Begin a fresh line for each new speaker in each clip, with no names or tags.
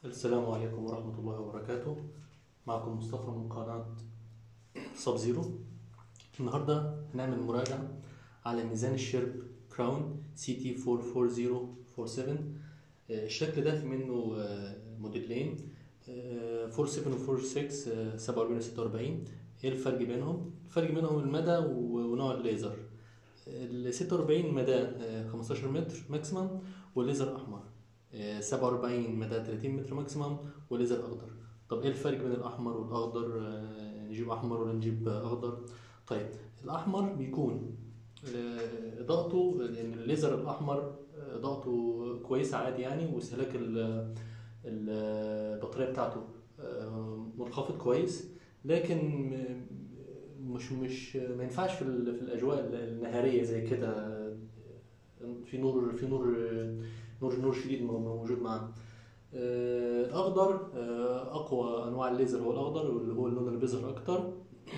السلام عليكم ورحمة الله وبركاته معكم مصطفى من قناة سب زيرو النهاردة هنعمل مراجعة على ميزان الشرب كراون سي تي 44047 آه، الشكل ده في منه آه، موديلين آه، 47 و 46 آه، 47 و 46 ايه الفرق بينهم؟ الفرق بينهم المدى و- ونوع الليزر ال 46 مدى آه، 15 متر ماكسيمم والليزر احمر آه، 47 مدى 30 متر ماكسيمم وليزر اخضر طب ايه الفرق بين الاحمر والاخضر آه، نجيب احمر ولا نجيب آه، اخضر طيب الاحمر بيكون آه، اضاءته لان الليزر الاحمر آه، اضاءته كويسه عادي يعني واستهلاك ال- ال- البطاريه بتاعته آه، منخفض كويس لكن م- مش مش ما ينفعش في ال- في الاجواء النهاريه زي كده آه، في نور في نور آه، نور نور شديد مو- موجود معاه آه، الاخضر آه، اقوى انواع الليزر هو الاخضر واللي هو اللون اللي بيظهر اكتر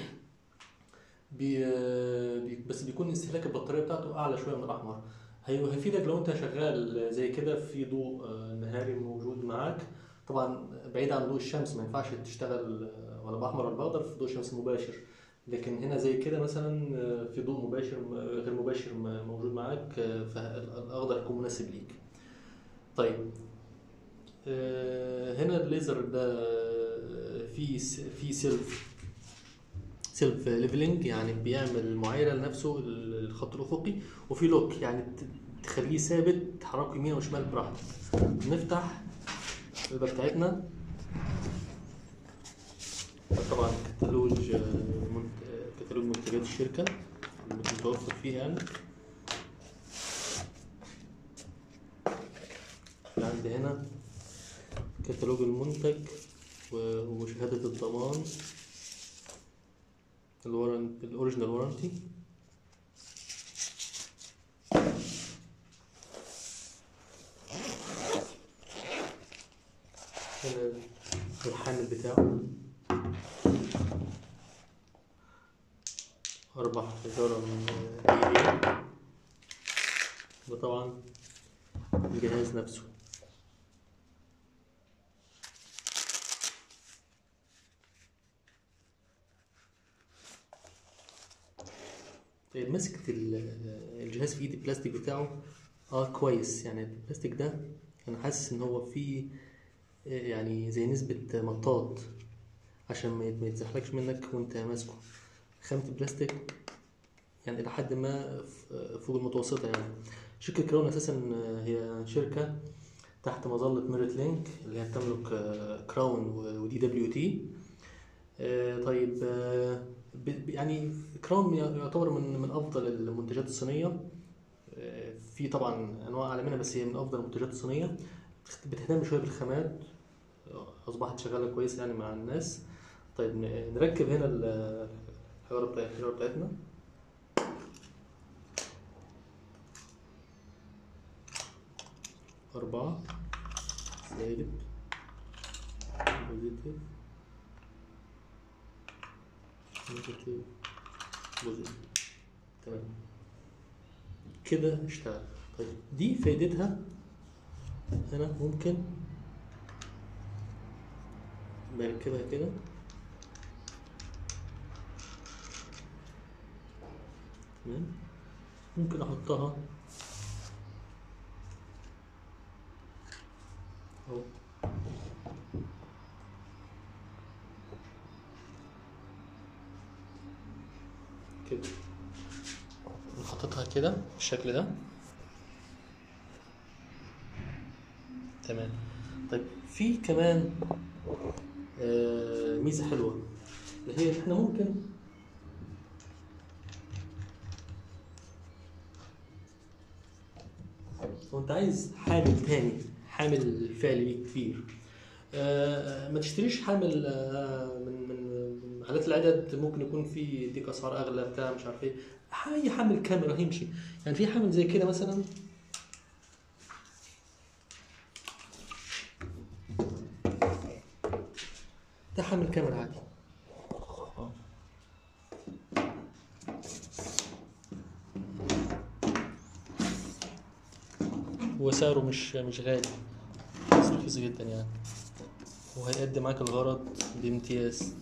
بي آه، بي بس بيكون استهلاك البطاريه بتاعته اعلى شويه من الاحمر هي- هيفيدك لو انت شغال زي كده في ضوء آه، نهاري موجود معاك طبعا بعيد عن ضوء الشمس ما ينفعش تشتغل آه، ولا باحمر ولا باخضر في ضوء شمس مباشر لكن هنا زي كده مثلا آه، في ضوء مباشر آه، غير مباشر م- موجود معاك آه، فالاخضر يكون مناسب ليك طيب آه، هنا الليزر ده في في سيلف سيلف ليفلنج يعني بيعمل معايرة لنفسه الخط الأفقي وفي لوك يعني ت- تخليه ثابت تحركه يمين وشمال براحتك نفتح الباب بتاعتنا طبعا كتالوج آه، منت- آه، كتالوج منتجات الشركة المتوفر فيه يعني في عندي هنا كتالوج المنتج و- وشهادة الضمان الورن الاوريجينال وارنتي هنا الحامل بتاعه أربع حجارة من اي وطبعا الجهاز نفسه طيب مسكة ال- الجهاز في ايدي البلاستيك بتاعه اه كويس يعني البلاستيك ده انا حاسس ان هو فيه آه، يعني زي نسبة مطاط عشان ما يت- ما يتزحلقش منك وانت ماسكه خامة البلاستيك يعني إلى حد ما ف- فوق المتوسطة يعني شركة كراون أساسا آه، هي شركة تحت مظلة ميريت لينك اللي هي بتملك آه، كراون و- ودي دبليو تي آه، طيب آه، ب- ب- يعني كراون يعتبر من من افضل المنتجات الصينيه آه، في طبعا انواع اعلى منها بس هي من افضل المنتجات الصينيه بتهتم شويه بالخامات آه، اصبحت شغاله كويس يعني مع الناس طيب ن- نركب هنا ال- الحجاره بتاع الحجاره بتاعتنا أربعة سالب بوزيتيف نيجاتيف بوزيتيف تمام كده اشتغل طيب دي فايدتها هنا ممكن بركبها كده تمام ممكن احطها اهو كده حطيتها كده بالشكل ده تمام طيب في كمان آه ميزة حلوة اللي هي إن احنا ممكن لو انت عايز حامل تاني حامل فعلي ليه كتير آه ما تشتريش حامل آه من من من محلات العدد ممكن يكون في يديك اسعار اغلى بتاع مش عارف ايه اي حامل كاميرا يمشي يعني في حامل زي كده مثلا ده حامل كاميرا عادي وسعره مش مش غالي بس رخيص جدا يعني وهيأدي معاك الغرض بامتياز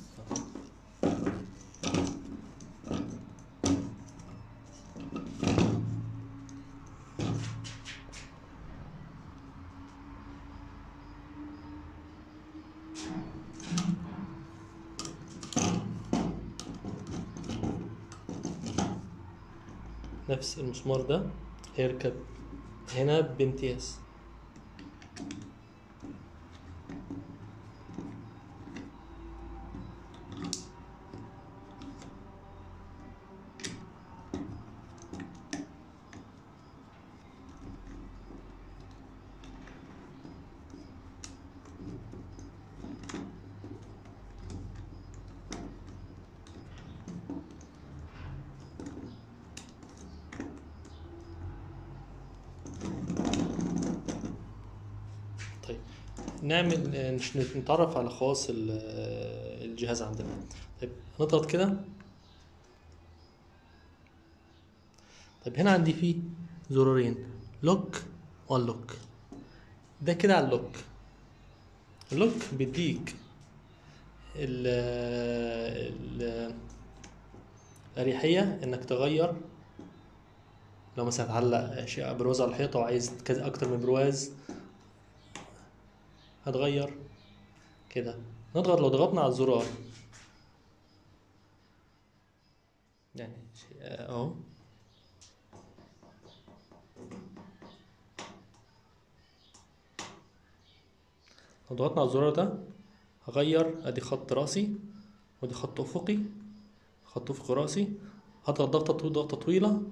نفس المسمار ده هيركب هنا بامتياز طيب نعمل نش- نتعرف على خواص ال- الجهاز عندنا طيب نضغط كده طيب هنا عندي فيه زرارين لوك واللوك ده كده على اللوك اللوك بيديك ال ال الأريحية إنك تغير لو مثلا هتعلق شيء برواز على الحيطة وعايز كذا أكتر من برواز هتغير كده نضغط لو ضغطنا على الزرار يعني شيء- اهو لو ضغطنا على الزرار ده هغير ادي خط راسي ودي خط افقي خط افقي راسي هضغط ضغطة طويلة ضغطة طويلة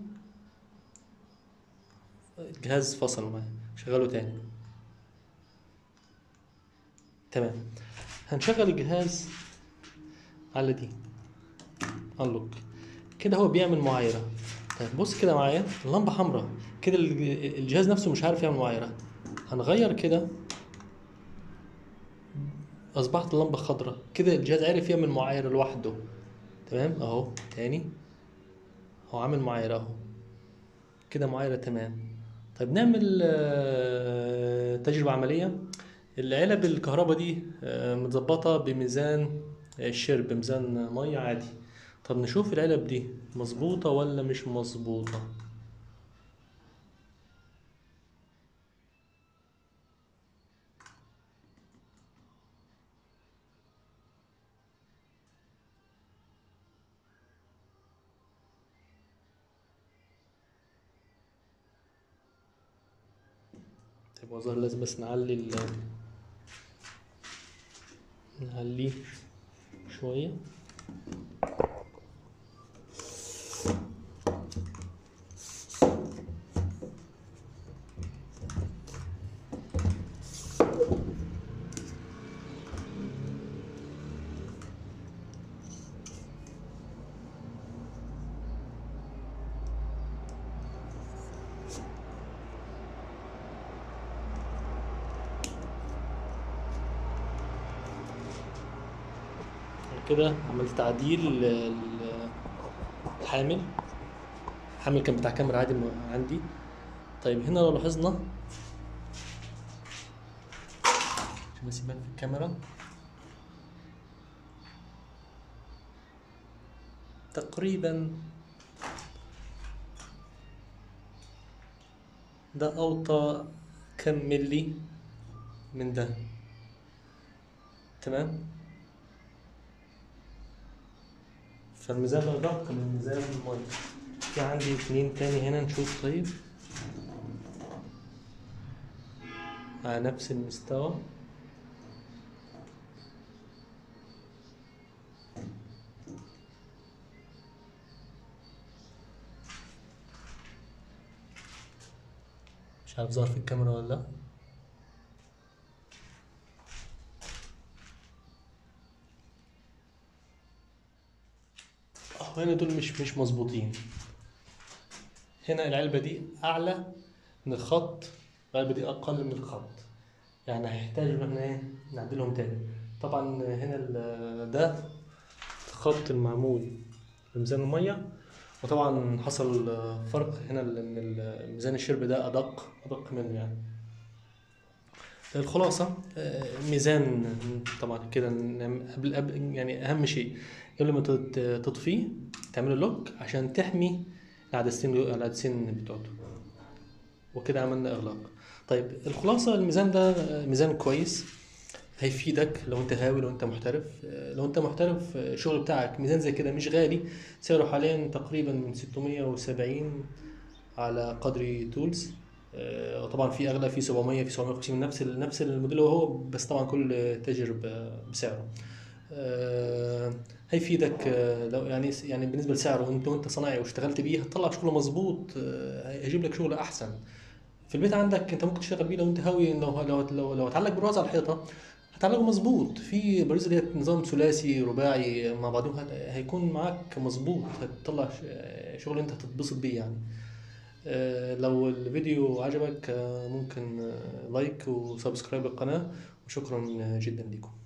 الجهاز فصل معايا شغله تاني تمام هنشغل الجهاز على دي انلوك كده هو بيعمل معايرة طيب بص كده معايا اللمبة حمراء كده الج- الجهاز نفسه مش عارف يعمل معايرة هنغير كده أصبحت اللمبة خضراء كده الجهاز عارف يعمل معايرة لوحده تمام أهو تاني هو عامل معايرة أهو كده معايرة تمام طيب نعمل آه، تجربة عملية العلب الكهرباء دي آه، متظبطة بميزان الشرب ميزان مية عادي طب نشوف العلب دي مظبوطة ولا مش مظبوطة طيب وظهر لازم بس نعلي ال نعليه شوية كده عملت تعديل لل- الحامل الحامل كان بتاع كاميرا عادي م- عندي طيب هنا لو لاحظنا عشان بس يبان في الكاميرا تقريبا ده أوطى كم ملي من ده تمام فالميزان أدق من ميزان المية في عندي اتنين تاني هنا نشوف طيب على نفس المستوى مش عارف ظهر في الكاميرا ولا لا اه هنا دول مش مش مظبوطين هنا العلبة دي أعلى من الخط العلبة دي أقل من الخط يعني هيحتاج إن احنا إيه نعدلهم تاني طبعا هنا ال- ده الخط المعمول بميزان المية وطبعا حصل فرق هنا لأن ال- ميزان الشرب ده أدق أدق منه يعني الخلاصة آه، ميزان طبعا كده نعم- قبل قبل يعني أهم شيء قبل ما تط- تطفيه تعمله لوك عشان تحمي العدسين العدسين بتوعته وكده عملنا إغلاق طيب الخلاصة الميزان ده آه، ميزان كويس هيفيدك لو انت هاوي لو انت محترف آه، لو انت محترف آه، الشغل بتاعك ميزان زي كده مش غالي سعره حاليا تقريبا من 670 على قدر تولز آه، وطبعا في اغلى في 700 في 750 من نفس ال- نفس الموديل هو بس طبعا كل تاجر ب- بسعره آه، هيفيدك آه، لو يعني يعني بالنسبه لسعره وانت وانت صنايعي واشتغلت بيه هتطلع شغل مظبوط آه، هيجيب لك شغل احسن في البيت عندك انت ممكن تشتغل بيه لو انت هاوي لو لو لو, لو هتعلق برواز على الحيطه هتعلقه مظبوط في بريز اللي هي نظام ثلاثي رباعي مع بعضهم هت- هيكون معاك مظبوط هتطلع ش- شغل انت هتتبسط بيه يعني آه، لو الفيديو عجبك آه، ممكن آه، لايك وسبسكرايب القناة وشكرا جدا لكم